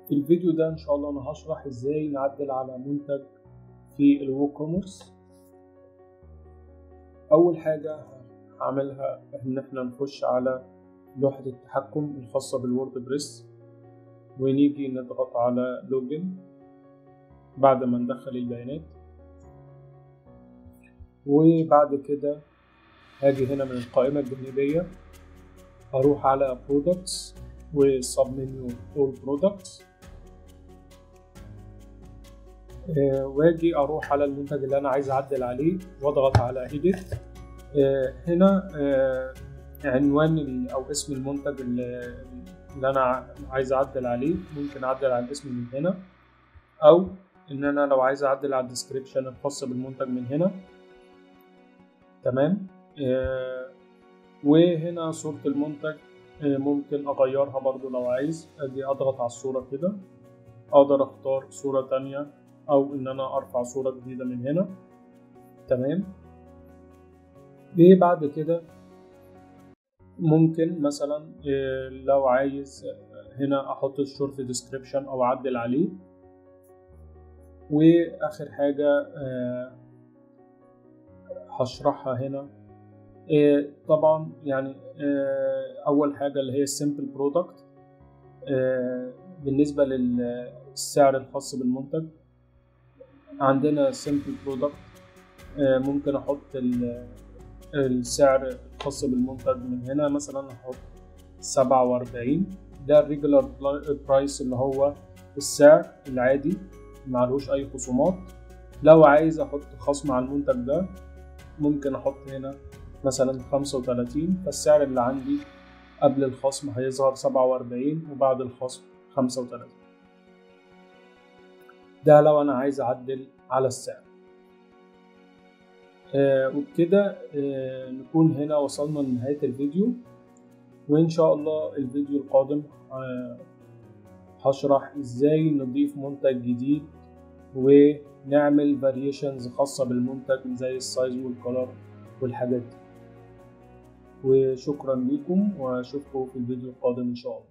في الفيديو ده ان شاء الله انا هشرح ازاي نعدل على منتج في الووكوميرس اول حاجة هعملها ان احنا نخش على لوحة التحكم الخاصة بالووردبريس ونيجي نضغط على لوجن بعد ما ندخل البيانات وبعد كده هاجي هنا من القائمة الجانبية هروح على products وسب منيو all products آه واجي اروح على المنتج اللي انا عايز اعدل عليه واضغط على edit آه هنا آه عنوان او اسم المنتج اللي, اللي انا عايز اعدل عليه ممكن اعدل على الاسم من هنا او ان انا لو عايز اعدل على الديسكريبشن الخاص بالمنتج من هنا تمام وهنا صورة المنتج ممكن اغيرها برضو لو عايز اجي اضغط على الصورة كده اقدر اختار صورة تانية او ان انا ارفع صورة جديدة من هنا تمام بعد كده ممكن مثلا لو عايز هنا احط الشورت ديسكريبشن او اعدل عليه واخر حاجة هشرحها هنا طبعا يعني اول حاجة اللي هي السيمبل برودكت بالنسبة للسعر الخاص بالمنتج عندنا سيمبل برودكت ممكن احط السعر الخاص بالمنتج من هنا مثلا احط سبعة وأربعين ده الريجولار برايس اللي هو السعر العادي معلوش أي خصومات لو عايز أحط خصم على المنتج ده ممكن أحط هنا مثلا خمسة وتلاتين فالسعر اللي عندي قبل الخصم هيظهر سبعة وأربعين وبعد الخصم خمسة وتلاتين ده لو أنا عايز أعدل على السعر آه وبكده آه نكون هنا وصلنا لنهاية الفيديو وإن شاء الله الفيديو القادم آه هشرح إزاي نضيف منتج جديد ونعمل فاريشنز خاصة بالمنتج زي السايز والكولر والحاجات دي وشكرا لكم واشوفكم في الفيديو القادم ان شاء الله